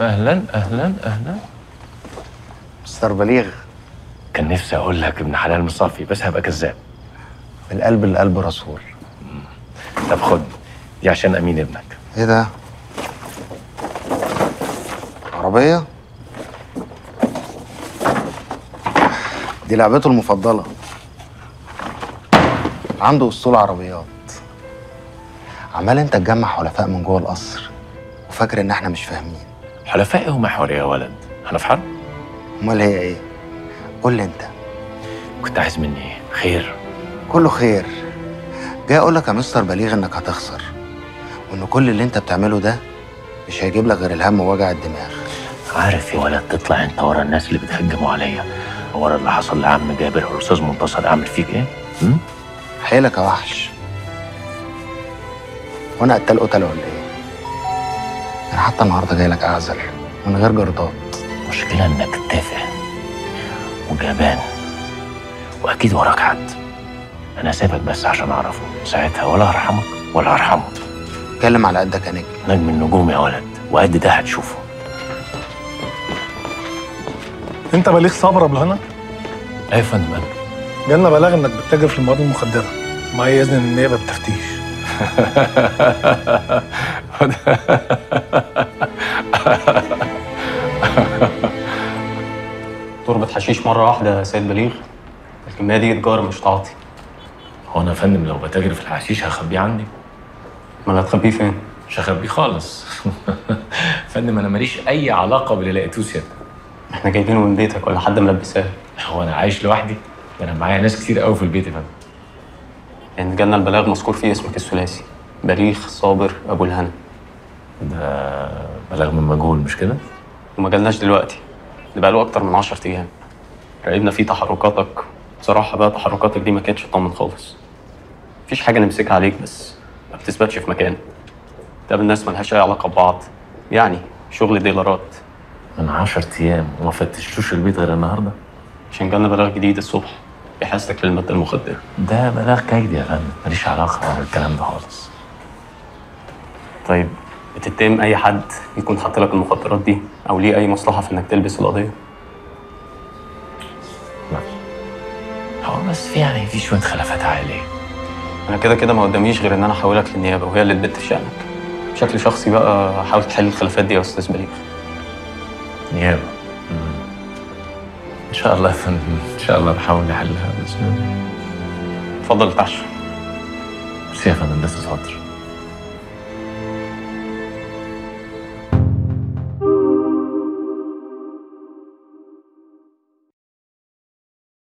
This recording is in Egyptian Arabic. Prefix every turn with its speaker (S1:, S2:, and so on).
S1: اهلا اهلا اهلا
S2: مستر بليغ
S1: كان نفسي اقول لك ابن حلال مصافي بس هبقى كذاب
S2: من القلب للقلب رسول
S1: طب خد دي عشان امين ابنك
S2: ايه ده عربية دي لعبته المفضلة عنده اسطول عربيات عمال انت تجمع حلفاء من جوه القصر وفاكر ان احنا مش فاهمين
S1: حلفائي ومحور يا ولد احنا في حرب
S2: امال هي ايه قول لي انت
S1: كنت عايز مني ايه خير
S2: كله خير جاي اقول لك يا مستر بليغ انك هتخسر وان كل اللي انت بتعمله ده مش هيجيب لك غير الهم ووجع الدماغ
S1: عارف يا ولد تطلع انت ورا الناس اللي بتهجموا عليا ورا اللي حصل لعم جابر او الاستاذ منتصر اعمل فيك ايه؟ م?
S2: حيلك يا وحش وانا قتال قتله ولا ايه انا حتى النهارده جاي لك اعزل من غير جردات
S1: المشكله انك تافه وجبان واكيد وراك حد انا سايبك بس عشان اعرفه ساعتها ولا هرحمك ولا هرحمه
S2: اتكلم على قدك يا نجم
S1: نجم النجوم يا ولد وقد ده هتشوفه
S3: انت بليغ صبر ابو الهنا
S1: ايه يا فندم أنا؟
S3: جالنا بلاغ انك بتتاجر في المواد المخدره معايا اذن من النيابه بالتفتيش
S4: تربة حشيش مرة واحدة يا سيد بليغ الكمية دي تجارة مش تعاطي
S1: هو انا يا فندم لو بتاجر في الحشيش هخبيه عندي
S4: امال هتخبيه فين؟
S1: مش هخبيه خالص فندم انا ماليش اي علاقه باللي لقيتوه سيادتك
S4: احنا جايبينه من بيتك ولا حد ملبساه
S1: هو انا عايش لوحدي ده انا معايا ناس كتير قوي في البيت يا فندم
S4: لأن جالنا البلاغ مذكور فيه اسمك الثلاثي بليغ صابر أبو الهنا
S1: ده بلاغ من مجهول مش كده؟
S4: وما جالناش دلوقتي ده بقاله أكتر من 10 أيام راقبنا فيه تحركاتك بصراحة بقى تحركاتك دي ما كانتش تطمن خالص مفيش حاجة نمسكها عليك بس ما بتثبتش في مكان تقابل ناس ملهاش أي علاقة ببعض يعني شغل ديلرات
S1: من 10 ايام وما فتشتوش البيت غير النهارده
S4: عشان جالنا بلاغ جديد الصبح بيحاسبك للمادة المخدرة
S1: ده بلاغ كيد يا فندم ماليش علاقه بالكلام ده خالص
S4: طيب بتتهم اي حد يكون حاط لك المخدرات دي او ليه اي مصلحه في انك تلبس القضيه
S1: لا هو بس في يعني في شويه خلافات عائليه
S4: انا كده كده ما قداميش غير ان انا احولك للنيابه وهي اللي تبت في شانك بشكل شخصي بقى حاول تحل الخلافات دي يا استاذ بليغ
S1: نيابه مم. ان شاء الله يا فندم ان شاء الله بحاول نحلها باذن الله
S4: اتفضل اتعشى
S1: ميرسي يا فندم لسه اتفضل